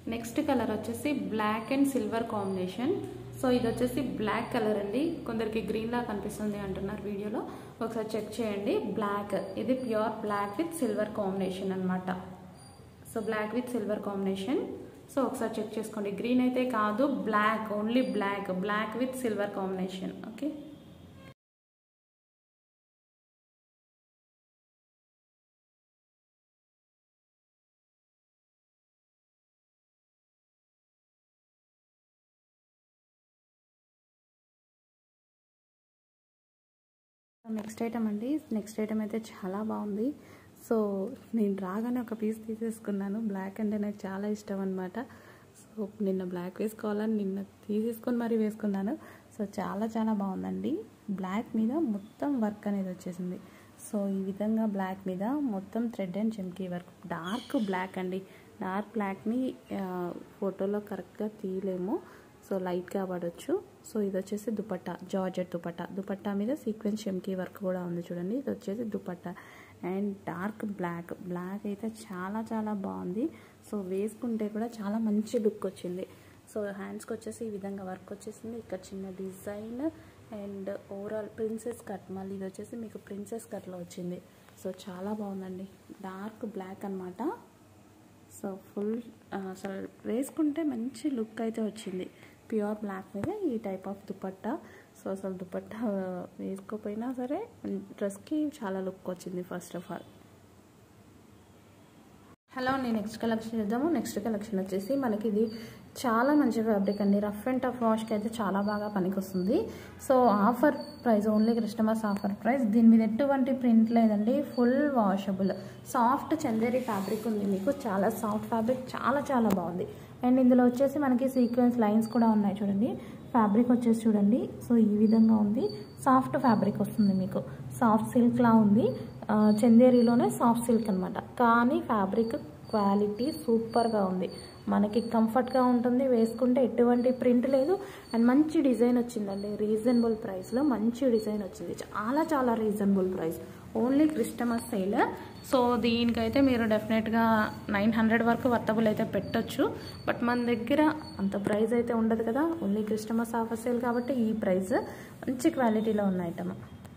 next colour వచ్చేసి black and silver combination so ఇది వచ్చేసి బ్లాక్ కలర్ అండి కొందరికి గ్రీన్ లా కనిపిస్తుంది అంటున్నారు వీడియోలో ఒకసారి చెక్ చేయండి బ్లాక్ ఇది pure black with silver combination అన్నమాట so black with silver combination so ఒకసారి చెక్ చేసుకోండి గ్రీన్ అయితే కాదు black only black black with silver combination okay next item అండి నెక్స్ట్ ఐటమ్ అయితే చాలా బాగుంది సో నేను రాగానే ఒక పీస్ తీసేసుకున్నాను బ్లాక్ అంటే నాకు చాలా ఇష్టం అనమాట సో నిన్న బ్లాక్ వేసుకోవాలని నిన్న తీసేసుకొని మరీ వేసుకున్నాను సో చాలా చాలా బాగుందండి బ్లాక్ మీద మొత్తం వర్క్ అనేది వచ్చేసింది సో ఈ విధంగా బ్లాక్ మీద మొత్తం thread and chamki work dark black అండి డార్క్ బ్లాక్ని ఫోటోలో కరెక్ట్గా తీయలేము సో లైట్గా పడవచ్చు సో ఇది వచ్చేసి దుపట్టా జార్జెట్ దుపట్టా దుపట్టా మీద సీక్వెన్స్ చెమ్కీ వర్క్ కూడా ఉంది చూడండి ఇది వచ్చేసి dupatta and dark black black అయితే చాలా చాలా బాగుంది సో వేసుకుంటే కూడా చాలా మంచి లుక్ వచ్చింది సో హ్యాండ్స్కి వచ్చేసి ఈ విధంగా వర్క్ వచ్చేసింది ఇక్కడ చిన్న design and overall princess cut మళ్ళీ ఇది వచ్చేసి మీకు ప్రిన్సెస్ కట్లో వచ్చింది సో చాలా బాగుందండి డార్క్ బ్లాక్ అనమాట సో ఫుల్ అసలు వేసుకుంటే మంచి లుక్ అయితే వచ్చింది ప్యూర్ బ్లాక్ మీద ఈ టైప్ ఆఫ్ దుపట్టా సో అసలు దుపట్టా వేసుకోపోయినా సరే డ్రెస్కి చాలా లుక్ వచ్చింది ఫస్ట్ ఆఫ్ ఆల్ హలో నేను నెక్స్ట్ కలెక్షన్ చూద్దాము నెక్స్ట్ కలెక్షన్ వచ్చేసి మనకి ఇది చాలా మంచి ఫ్యాబ్రిక్ అండి రఫ్ అండ్ టఫ్ వాష్కి అయితే చాలా బాగా పనికొస్తుంది so offer price only customers offer price దీని మీద ఎటువంటి ప్రింట్ లేదండి full washable soft Chanderi fabric ఉంది మీకు చాలా సాఫ్ట్ ఫ్యాబ్రిక్ చాలా చాలా బాగుంది అండ్ ఇందులో వచ్చేసి మనకి సీక్వెన్స్ లైన్స్ కూడా ఉన్నాయి చూడండి ఫ్యాబ్రిక్ వచ్చేసి చూడండి సో ఈ విధంగా ఉంది సాఫ్ట్ ఫ్యాబ్రిక్ వస్తుంది మీకు సాఫ్ట్ సిల్క్లా ఉంది చందేరిలోనే సాఫ్ట్ సిల్క్ అనమాట కానీ ఫ్యాబ్రిక్ క్వాలిటీ సూపర్గా ఉంది మనకి కంఫర్ట్గా ఉంటుంది వేసుకుంటే ఎటువంటి ప్రింట్ లేదు అండ్ మంచి డిజైన్ వచ్చిందండి రీజనబుల్ ప్రైస్లో మంచి డిజైన్ వచ్చింది చాలా చాలా reasonable price only Christmas sale so దీనికైతే మీరు డెఫినెట్గా నైన్ హండ్రెడ్ వరకు వర్తబుల్ అయితే పెట్టొచ్చు బట్ మన దగ్గర అంత ప్రైస్ అయితే ఉండదు కదా ఓన్లీ క్రిస్టమస్ ఆఫర్ సేల్ కాబట్టి ఈ ప్రైస్ మంచి క్వాలిటీలో ఉన్న ఐటమ్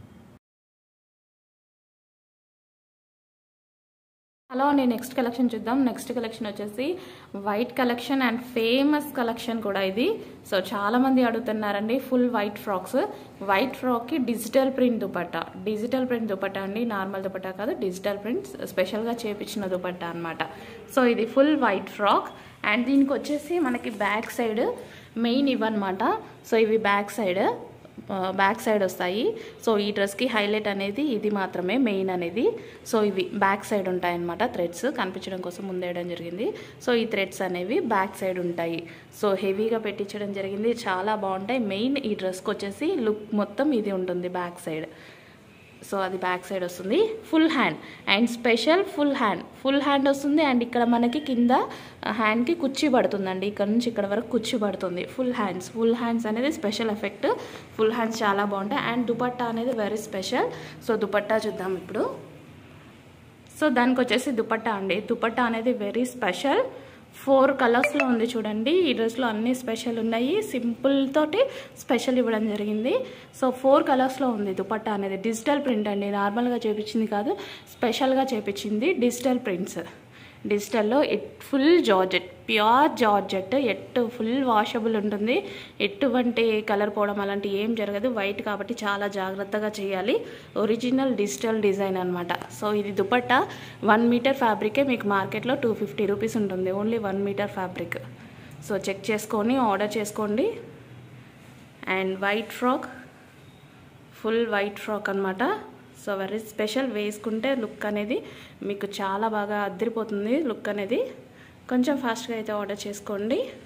హలో నేను నెక్స్ట్ కలెక్షన్ చూద్దాం నెక్స్ట్ కలెక్షన్ వచ్చేసి white collection and famous collection కూడా ఇది సో చాలా మంది అడుగుతున్నారండి ఫుల్ వైట్ ఫ్రాక్స్ వైట్ ఫ్రాక్కి digital print dupatta digital print dupatta అండి నార్మల్ దుపట్టా కాదు డిజిటల్ ప్రింట్ స్పెషల్గా చేపించిన దుపట్టా అనమాట సో ఇది ఫుల్ వైట్ ఫ్రాక్ అండ్ దీనికి వచ్చేసి మనకి బ్యాక్ సైడ్ మెయిన్ ఇవన్నమాట సో ఇవి బ్యాక్ సైడ్ బ్యాక్ సైడ్ వస్తాయి సో ఈ డ్రెస్కి హైలైట్ అనేది ఇది మాత్రమే మెయిన్ అనేది సో ఇవి బ్యాక్ సైడ్ ఉంటాయన్నమాట థ్రెడ్స్ కనిపించడం కోసం ముందేయడం జరిగింది సో ఈ థ్రెడ్స్ అనేవి బ్యాక్ సైడ్ ఉంటాయి సో హెవీగా పెట్టించడం జరిగింది చాలా బాగుంటాయి మెయిన్ ఈ డ్రెస్కి వచ్చేసి లుక్ మొత్తం ఇది ఉంటుంది బ్యాక్ సైడ్ సో అది బ్యాక్ సైడ్ వస్తుంది full hand and special full hand full hand వస్తుంది అండ్ ఇక్కడ మనకి కింద హ్యాండ్కి కుర్చీ పడుతుందండి ఇక్కడ నుంచి ఇక్కడ వరకు కుర్చీ పడుతుంది ఫుల్ హ్యాండ్స్ ఫుల్ హ్యాండ్స్ అనేది స్పెషల్ ఎఫెక్ట్ ఫుల్ హ్యాండ్స్ చాలా బాగుంటాయి అండ్ దుపట్టా అనేది వెరీ స్పెషల్ సో దుపట్టా చూద్దాం ఇప్పుడు సో దానికి వచ్చేసి దుపట్టా అండి దుపట్టా అనేది వెరీ స్పెషల్ ఫోర్ కలర్స్లో ఉంది చూడండి ఈ డ్రెస్లో అన్ని స్పెషల్ ఉన్నాయి సింపుల్ తోటి స్పెషల్ ఇవ్వడం జరిగింది సో ఫోర్ కలర్స్లో ఉంది దుపట్టా అనేది డిజిటల్ ప్రింట్ అండి నార్మల్గా చేపించింది కాదు స్పెషల్గా చేపించింది డిజిటల్ ప్రింట్స్ డిజిటల్లో ఎట్ ఫుల్ జార్జెట్ ప్యూర్ జార్జెట్ ఎట్టు ఫుల్ వాషబుల్ ఉంటుంది ఎటువంటి కలర్ పోవడం అలాంటి ఏం జరగదు వైట్ కాబట్టి చాలా జాగ్రత్తగా చేయాలి ఒరిజినల్ డిజిటల్ డిజైన్ అనమాట సో ఇది దుపట్టా వన్ మీటర్ ఫ్యాబ్రికే మీకు మార్కెట్లో టూ ఫిఫ్టీ రూపీస్ ఉంటుంది only one metre fabric so check చేసుకొని ఆర్డర్ చేసుకోండి and white frock full white frock అనమాట సో వెరీ స్పెషల్ వేసుకుంటే లుక్ అనేది మీకు చాలా బాగా అద్దరిపోతుంది లుక్ అనేది కొంచెం ఫాస్ట్గా అయితే ఆర్డర్ చేసుకోండి